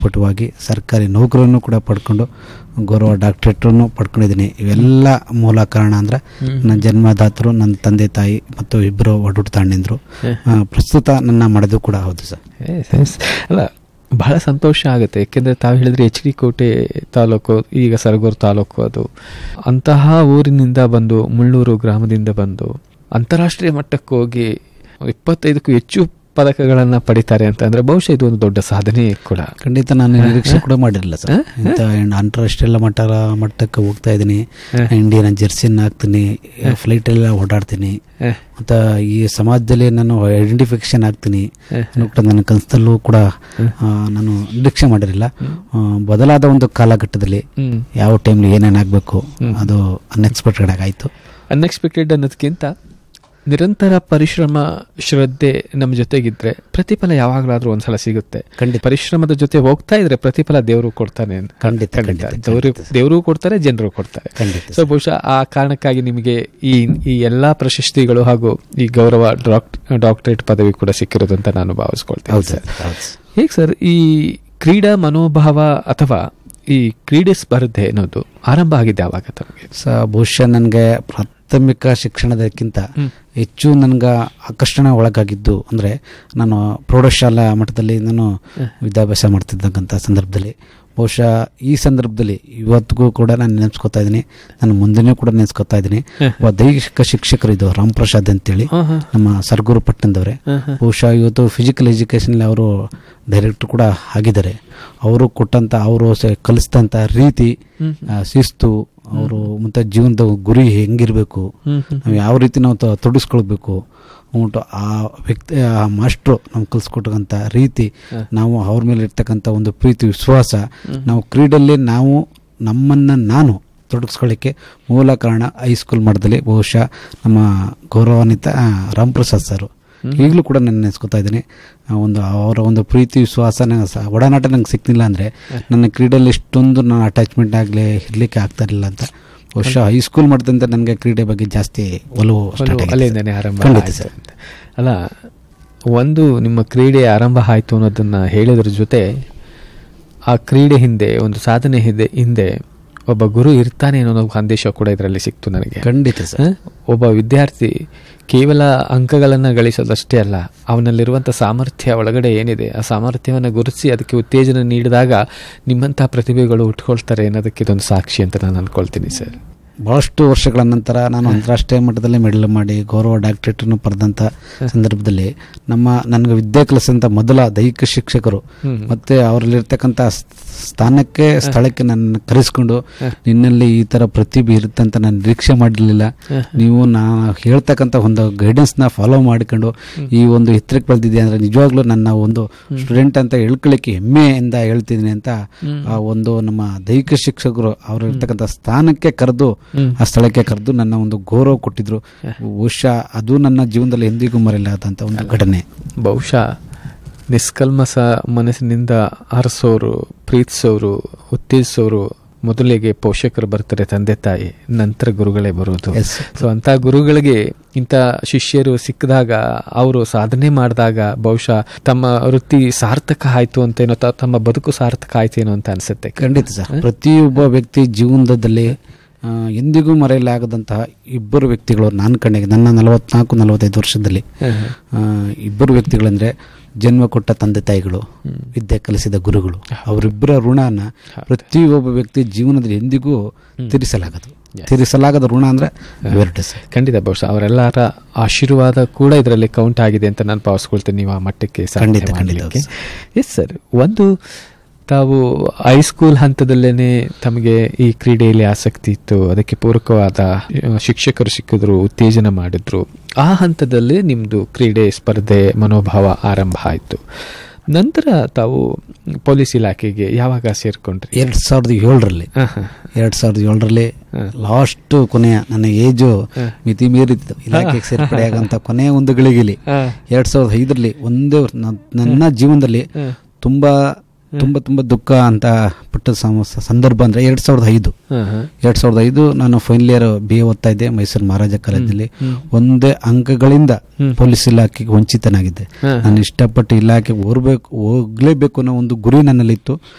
ಪಟುವಾಗಿ ಸರ್ಕಾರಿ ನೌಕರನ್ನು ಕೂಡ ಪಡ್ಕೊಂಡು ಗೌರವ ಡಾಕ್ಟ್ರೇಟನ್ನು ಪಡ್ಕೊಂಡಿದ್ದೀನಿ ಇವೆಲ್ಲ ಮೂಲ ಕಾರಣ ಅಂದ್ರೆ ನನ್ನ ಜನ್ಮದಾತರು ನನ್ನ ತಂದೆ ತಾಯಿ ಮತ್ತು ಇಬ್ಬರು ಒಡಹುಟ್ಟು ತಾಂಡಿದ್ರು ಪ್ರಸ್ತುತ ನನ್ನ ಮಾಡೋದು ಕೂಡ ಹೌದು ಸರ್ ಎಸ್, ಎಸ್. ಅಲ್ಲ ಬಹಳ ಸಂತೋಷ ಆಗುತ್ತೆ ಯಾಕೆಂದ್ರೆ ತಾವು ಹೇಳಿದ್ರೆ ಎಚ್ ಡಿ ಕೋಟೆ ತಾಲೂಕು ಈಗ ಸರಗೂರು ತಾಲೂಕು ಅದು ಅಂತಹ ಊರಿನಿಂದ ಬಂದು ಮುಳ್ಳೂರು ಗ್ರಾಮದಿಂದ ಬಂದು ಅಂತಾರಾಷ್ಟ್ರೀಯ ಮಟ್ಟಕ್ಕೆ ಹೋಗಿ ಇಪ್ಪತ್ತೈದಕ್ಕೂ ಹೆಚ್ಚು ಪದಕಗಳನ್ನ ಪಡಿತಾರೆ ಅಂತ ಅಂದ್ರೆ ಬಹುಶಃ ಇದು ಒಂದು ದೊಡ್ಡ ಸಾಧನೆ ಕೂಡ ಖಂಡಿತ ನಾನು ನಿರೀಕ್ಷೆ ಕೂಡ ಮಾಡಿರಲಿಲ್ಲ ಸರ್ ಇಂಥ ಅಂತಾರಾಷ್ಟ್ರೀಯ ಮಟ್ಟ ಮಟ್ಟಕ್ಕೆ ಹೋಗ್ತಾ ಇದ್ದೀನಿ ಇಂಡಿಯನ್ ಜೆರ್ಸಿನ ಹಾಕ್ತೀನಿ ಫ್ಲೈಟ್ ಎಲ್ಲ ಓಡಾಡ್ತೀನಿ ಹ. ಮತ್ತು ಈ ಸಮಾಜದಲ್ಲಿ ನಾನು ಐಡೆಂಟಿಫಿಕೇಶನ್ ಆಗ್ತೀನಿ ಅನ್ನೋ ಕೂಡ ನನ್ನ ಕನಸಲ್ಲೂ ಕೂಡ ಆ, ನಾನು ನಿರೀಕ್ಷೆ ಮಾಡಿರಲಿಲ್ಲ ಆ, ಬದಲಾದ ಒಂದು ಕಾಲಘಟ್ಟದಲ್ಲಿ ಹ್ಮ್ ಯಾವ ಟೈಮ್ಲಿ ಏನೇನಾಗಬೇಕು ಅದು ಅನ್ಎಕ್ಸ್ಪೆಕ್ಟೆಡ್ ಆಗಾಯಿತು ಅನ್ಎಕ್ಸ್ಪೆಕ್ಟೆಡ್ ಅನ್ನೋದಕ್ಕಿಂತ ನಿರಂತರ ಪರಿಶ್ರಮ ಶ್ರದ್ಧೆ ನಮ್ಮ ಜೊತೆಗಿದ್ರೆ ಪ್ರತಿಫಲ ಯಾವಾಗಲಾದ್ರೂ ಒಂದ್ಸಲ ಸಿಗುತ್ತೆ ಖಂಡಿತ. ಪರಿಶ್ರಮದ ಜೊತೆ ಹೋಗ್ತಾ ಇದ್ರೆ ಪ್ರತಿಫಲ ದೇವರು ಕೊಡ್ತಾನೆ ಅಂತ. ಖಂಡಿತ, ಖಂಡಿತ ಖಂಡಿತ, ದೇವರು ದೇವರು ಕೊಡ್ತಾರೆ ಜನರು ಕೊಡ್ತಾರೆ ಖಂಡಿತ ಸೊ ಬಹುಶಃ ಆ ಕಾರಣಕ್ಕಾಗಿ ನಿಮಗೆ ಈ ಈ ಎಲ್ಲಾ ಪ್ರಶಸ್ತಿಗಳು ಹಾಗೂ ಈ ಗೌರವ ಡಾಕ್ಟ್ ಡಾಕ್ಟರೇಟ್ ಪದವಿ ಕೂಡ ಸಿಕ್ಕಿರೋದು ಅಂತ ನಾನು ಭಾವಿಸ್ಕೊಳ್ತೇನೆ ಹೌದು ಸರ್ ಸರ್ ಹೌದು ಸರ್. ಹೇಗೆ ಸರ್ ಈ ಕ್ರೀಡಾ ಮನೋಭಾವ ಅಥವಾ ಈ ಕ್ರೀಡೆ ಸ್ಪರ್ಧೆ ಅನ್ನೋದು ಆರಂಭ ಆಗಿದೆ ಯಾವಾಗ ತಮಗೆ ಸ ಬಹುಶಃ ನನಗೆ ಪ್ರಾಥಮಿಕ ಶಿಕ್ಷಣದಕ್ಕಿಂತ ಹೆಚ್ಚು ನನಗೆ ಆಕರ್ಷಣೆ ಒಳಗಾಗಿದ್ದು ಅಂದರೆ ನಾನು ಪ್ರೌಢಶಾಲಾ ಮಟ್ಟದಲ್ಲಿ ನಾನು ವಿದ್ಯಾಭ್ಯಾಸ ಮಾಡ್ತಿದ್ದಕ್ಕಂಥ ಸಂದರ್ಭದಲ್ಲಿ ಬಹುಶಃ ಈ ಸಂದರ್ಭದಲ್ಲಿ ಇವತ್ತಿಗೂ ಕೂಡ ನಾನು ನೆನೆಸ್ಕೊತಾ ಇದ್ದೀನಿ ನಾನು ಮುಂದೆನೂ ಕೂಡ ನೆನೆಸ್ಕೊತಾ ಇದ್ದೀನಿ ಒಬ್ಬ ದೈಹಿಕ ಶಿಕ್ಷಕರು ಇದು ರಾಮ್ ಪ್ರಸಾದ್ ಅಂತೇಳಿ ನಮ್ಮ ಸರ್ಗೂರು ಪಟ್ಟಣದವರೇ ಬಹುಶಃ ಇವತ್ತು ಫಿಸಿಕಲ್ ಎಜುಕೇಷನಲ್ಲಿ ಅವರು ಡೈರೆಕ್ಟರ್ ಕೂಡ ಆಗಿದ್ದಾರೆ ಅವರು ಕೊಟ್ಟಂತ ಅವರು ಸ- ಕಲಿಸಿದಂಥ ರೀತಿ ಆ, ಶಿಸ್ತು ಅವರು ಮತ್ತೆ ಜೀವನದ ಗುರಿ ಹೆಂಗಿರಬೇಕು ನಾವು ಯಾವ ರೀತಿ ನಾವು ತ- ತೊಡಗಿಸ್ಕೊಳ್ಬೇಕು ಉಂಟು ಆ ವ್ಯಕ್ತಿ ಆ ಮಾಸ್ಟ್ರು ನಮ್ಗೆ ಕಲಿಸ್ಕೊಟ್ಟಂಥ ರೀತಿ ನಾವು ಅವ್ರ ಮೇಲೆ ಇರ್ತಕ್ಕಂಥ ಒಂದು ಪ್ರೀತಿ ವಿಶ್ವಾಸ ನಾವು ಕ್ರೀಡೆಯಲ್ಲಿ ನಾವು ನಮ್ಮನ್ನು ನಾನು ತೊಡಗಿಸ್ಕೊಳ್ಳಿಕ್ಕೆ ಮೂಲ ಕಾರಣ ಹೈಸ್ಕೂಲ್ ಮಟ್ಟದಲ್ಲಿ ಬಹುಶಃ ನಮ್ಮ ಗೌರವಾನ್ವಿತ ಆ, ರಾಮ್ ಪ್ರಸಾದ್ ಸರ್ ಈಗಲೂ ಕೂಡ ನಾನು ನೆನೆಸ್ಕೊತಾ ಇದ್ದೀನಿ ಆ ಒಂದು ಅವರ ಒಂದು ಪ್ರೀತಿ ವಿಶ್ವಾಸ ನಂಗೆ ಸ- ಒಡನಾಟ ನಂಗೆ ಸಿಕ್ಕಿಲ್ಲ ಅಂದರೆ ನನ್ನ ಕ್ರೀಡೆಯಲ್ಲಿ ಇಷ್ಟೊಂದು ನಾನು ಅಟ್ಯಾಚ್ಮೆಂಟ್ ಆಗಲಿ ಇರಲಿಕ್ಕೆ ಆಗ್ತಾ ಇರಲಿಲ್ಲ ಅಂತ ಬಹುಶಃ ಹೈಸ್ಕೂಲ್ ಮಟ್ಟದಿಂದ ನನಗೆ ಕ್ರೀಡೆ ಬಗ್ಗೆ ಜಾಸ್ತಿ ಒಲವು ಸ್ಟಾರ್ಟ್ ಆಗಿದೆ ಅಲ್ಲಿಂದನೇ ಆರಂಭ ಖಂಡಿತ ಆಯ್ತು ಸರ್. ಅಂತ. ಅಲ್ಲ ಒಂದು ನಿಮ್ಮ ಕ್ರೀಡೆ ಆರಂಭ ಆಯ್ತು ಅನ್ನೋದನ್ನ ಹೇಳೋದ್ರ ಜೊತೆ ಆ ಕ್ರೀಡೆ ಹಿಂದೆ ಒಂದು ಸಾಧನೆ ಹಿಂದೆ ಹಿಂದೆ ಒಬ್ಬ ಗುರು ಇರ್ತಾನೆ ಅನ್ನೋ ಒಂದು ಸಂದೇಶ ಕೂಡ ಇದರಲ್ಲಿ ಸಿಕ್ತು ನನಗೆ ಖಂಡಿತ ಸರ್ ಹ? ಒಬ್ಬ ವಿದ್ಯಾರ್ಥಿ ಕೇವಲ ಅಂಕಗಳನ್ನು ಗಳಿಸೋದಷ್ಟೇ ಅಲ್ಲ ಅವನಲ್ಲಿರುವಂಥ ಸಾಮರ್ಥ್ಯ ಒಳಗಡೆ ಏನಿದೆ ಆ ಸಾಮರ್ಥ್ಯವನ್ನು ಗುರುತಿಸಿ ಅದಕ್ಕೆ ಉತ್ತೇಜನ ನೀಡಿದಾಗ ನಿಮ್ಮಂತಹ ಪ್ರತಿಭೆಗಳು ಉಟ್ಕೊಳ್ತಾರೆ ಅನ್ನೋದಕ್ಕೆ ಇದೊಂದು ಸಾಕ್ಷಿ ಅಂತ ನಾನು ಅನ್ಕೊಳ್ತೀನಿ ಸರ್ ಬಹಳಷ್ಟು ವರ್ಷಗಳ ನಂತರ ನಾನು ಅಂತಾರಾಷ್ಟ್ರೀಯ ಮಟ್ಟದಲ್ಲಿ ಮೆಡಲ್ ಮಾಡಿ ಗೌರವ ಡಾಕ್ಟರೇಟನ್ನು ಪಡೆದಂಥ ಸಂದರ್ಭದಲ್ಲಿ ನಮ್ಮ ನನಗೆ ವಿದ್ಯೆ ಕಲಿಸಿದಂಥ ಮೊದಲ ದೈಹಿಕ ಶಿಕ್ಷಕರು ಮತ್ತೆ ಅವರಲ್ಲಿರ್ತಕ್ಕಂಥ ಸ್ಥಾನಕ್ಕೆ ಸ್ಥಳಕ್ಕೆ ನನ್ನ ಕರೆಸ್ಕೊಂಡು ನಿನ್ನಲ್ಲಿ ಈ ಥರ ಪ್ರತಿಭೆ ಇರುತ್ತೆ ಅಂತ ನಾನು ನಿರೀಕ್ಷೆ ಮಾಡಿರಲಿಲ್ಲ ನೀವು ನಾ ಹೇಳ್ತಕ್ಕಂಥ ಒಂದು ಗೈಡೆನ್ಸ್ನ ಫಾಲೋ ಮಾಡಿಕೊಂಡು ಈ ಒಂದು ಎತ್ತರಕ್ಕೆ ಬೆಳೆದಿದೆ ಅಂದರೆ ನಿಜವಾಗ್ಲೂ ನನ್ನ ಒಂದು ಸ್ಟೂಡೆಂಟ್ ಅಂತ ಹೇಳ್ಕೊಳ್ಳಿಕ್ಕೆ ಹೆಮ್ಮೆಯಿಂದ ಹೇಳ್ತಿದ್ದೀನಿ ಅಂತ ಆ ಒಂದು ನಮ್ಮ ದೈಹಿಕ ಶಿಕ್ಷಕರು ಅವರು ಇರ್ತಕ್ಕಂಥ ಸ್ಥಾನಕ್ಕೆ ಕರೆದು ಆ ಸ್ಥಳಕ್ಕೆ ಕರೆದು ನನ್ನ ಒಂದು ಗೌರವ ಕೊಟ್ಟಿದ್ರು ಬಹುಶಃ ಅದು ನನ್ನ ಜೀವನದಲ್ಲಿ ಎಂದಿಗೂ ಮರೆಯಲಾದಂಥ ಒಂದು ಘಟನೆ ಬಹುಶಃ ನಿಷ್ಕಲ್ಮಸ ಮನಸ್ಸಿನಿಂದ ಹರಿಸೋರು ಪ್ರೀತಿಸೋರು ಉತ್ತೇಜಿಸೋರು ಮೊದಲಿಗೆ ಪೋಷಕರು ಬರ್ತಾರೆ ತಂದೆ ತಾಯಿ ನಂತರ ಗುರುಗಳೇ ಬರೋದು Yes. ಸೊ ಅಂತ ಗುರುಗಳಿಗೆ ಇಂಥ ಶಿಷ್ಯರು ಸಿಕ್ಕಿದಾಗ ಅವರು ಸಾಧನೆ ಮಾಡಿದಾಗ ಬಹುಶಃ ತಮ್ಮ ವೃತ್ತಿ ಸಾರ್ಥಕ ಆಯ್ತು ಅಂತೇನೋ ತ- ತಮ್ಮ ಬದುಕು ಸಾರ್ಥಕ ಆಯ್ತೇನೋ ಅಂತ ಅನ್ಸುತ್ತೆ ಖಂಡಿತ ಸರ್ ಪ್ರತಿಯೊಬ್ಬ ವ್ಯಕ್ತಿ ಜೀವನದಲ್ಲಿ ಆ, ಎಂದಿಗೂ ಮರೆಯಲಾಗದಂತಹ ಇಬ್ಬರು ವ್ಯಕ್ತಿಗಳು ನಾನು ಕಣ್ಣಿಗೆ ನನ್ನ ನಲವತ್ನಾಲ್ಕು ನಲವತ್ತೈದು ವರ್ಷದಲ್ಲಿ ಆ, ಇಬ್ಬರು ವ್ಯಕ್ತಿಗಳಂದ್ರೆ ಜನ್ಮ ಕೊಟ್ಟ ತಂದೆ ತಾಯಿಗಳು ವಿದ್ಯೆ ಕಲಿಸಿದ ಗುರುಗಳು ಅವರಿಬ್ಬರ ಋಣನ ಪ್ರತಿಯೊಬ್ಬ ವ್ಯಕ್ತಿ ಜೀವನದಲ್ಲಿ ಎಂದಿಗೂ ತೀರಿಸಲಾಗದು ತೀರಿಸಲಾಗದ ಋಣ ಅಂದ್ರೆ ಇವೆರಡು ಸರ್ ಖಂಡಿತ ಬಹುಶಃ ಅವರೆಲ್ಲರ ಆಶೀರ್ವಾದ ಕೂಡ ಇದರಲ್ಲಿ ಕೌಂಟ್ ಆಗಿದೆ ಅಂತ ನಾನು ಭಾವಿಸ್ಕೊಳ್ತೇನೆ ನೀವು ಆ ಮಟ್ಟಕ್ಕೆ ಖಂಡಿತ, ಖಂಡಿತ, ಎಸ್ ಸರ್ ಒಂದು ತಾವು ಹೈಸ್ಕೂಲ್ ಹಂತದಲ್ಲೇನೆ ತಮಗೆ ಈ ಕ್ರೀಡೆಯಲ್ಲಿ ಆಸಕ್ತಿ ಇತ್ತು ಅದಕ್ಕೆ ಪೂರಕವಾದ ಆ, ಶಿಕ್ಷಕರು ಸಿಕ್ಕಿದ್ರು ಉತ್ತೇಜನ ಮಾಡಿದ್ರು ಆ ಹಂತದಲ್ಲಿ ನಿಮ್ಮದು ಕ್ರೀಡೆ ಸ್ಪರ್ಧೆ ಮನೋಭಾವ ಆರಂಭ ಆಯಿತು ನಂತರ ತಾವು ಪೊಲೀಸ್ ಇಲಾಖೆಗೆ ಯಾವಾಗ ಸೇರ್ಕೊಂಡ್ರಿ ಎರಡ್ ಸಾವಿರದ ಏಳರಲ್ಲಿ ಹಾ, ಹಾ. ಎರಡ್ ಸಾವಿರದ ಏಳರಲ್ಲಿ ಲಾಸ್ಟ್ ಕೊನೆಯ ನನ್ನ ಏಜು ಮಿತಿ ಮೀರಿತ್ತು ಇಲಾಖೆಗೆ ಸೇರ್ಪಡೆಯಾಗಂತ ಕೊನೆಯ ಒಂದು ಗಳಿಗೆಲಿ ಹಾ. ಎರಡ್ ಸಾವಿರದ ಐದರಲ್ಲಿ ಒಂದೇ ವರ್ಷ ನ- ನನ್ನ ಜೀವನದಲ್ಲಿ ತುಂಬಾ ತುಂಬ ತುಂಬ ದುಃಖ ಅಂತ ಪಟ್ಟ ಸಮ- ಸಂದರ್ಭ ಅಂದ್ರೆ ಎರಡ್ ಸಾವಿರದ ಐದು ಹಾ, ಹಾ. ಎರಡ್ ಸಾವಿರದ ಐದು ನಾನು ಫೈನಲ್ ಇಯರ್ ಬಿ ಎ ಓದ್ತಾ ಇದ್ದೆ ಮೈಸೂರು ಮಹಾರಾಜ ಕಾಲೇಜಲ್ಲಿ ಒಂದೇ ಅಂಕಗಳಿಂದ ಪೊಲೀಸ್ ಇಲಾಖೆಗೆ ವಂಚಿತನಾಗಿದ್ದೆ ಹಾ, ನಾನು ಇಷ್ಟಪಟ್ಟು ಇಲಾಖೆಗೆ ಹೋಗ್ಬೇಕು ಹೋಗ್ಲೇಬೇಕು ಅನ್ನೋ ಒಂದು ಗುರಿ ನನ್ನಲ್ಲಿತ್ತು